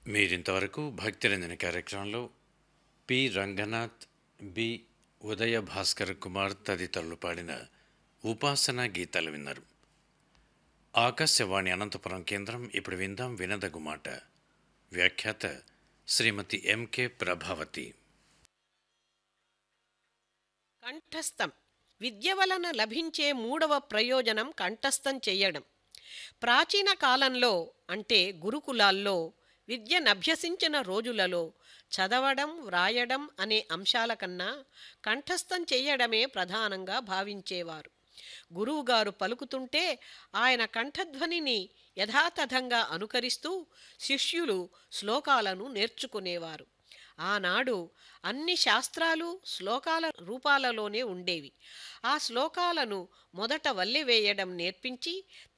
మీరింతవరకు భక్తిరంజన కార్యక్రమంలో పి రంగనాథ్ బి ఉదయ భాస్కర్ కుమార్ తదితరులు పాడిన ఉపాసన గీతాలు విన్నారు ఆకాశవాణి అనంతపురం కేంద్రం ఇప్పుడు విందాం వినదగు మాట వ్యాఖ్యాత శ్రీమతి ఎంకే ప్రభావతి కంఠస్థం విద్య వలన లభించే మూడవ ప్రయోజనం కంఠస్థం చెయ్యడం ప్రాచీన కాలంలో అంటే గురుకులాల్లో విద్యనభ్యసించిన రోజులలో చదవడం వ్రాయడం అనే అంశాల కన్నా కంఠస్థం చెయ్యడమే ప్రధానంగా భావించేవారు గురువుగారు పలుకుతుంటే ఆయన కంఠధ్వనిని యథాతథంగా అనుకరిస్తూ శిష్యులు శ్లోకాలను నేర్చుకునేవారు ఆనాడు అన్ని శాస్త్రాలు శ్లోకాల రూపాలలోనే ఉండేవి ఆ శ్లోకాలను మొదట వల్లెవేయడం నేర్పించి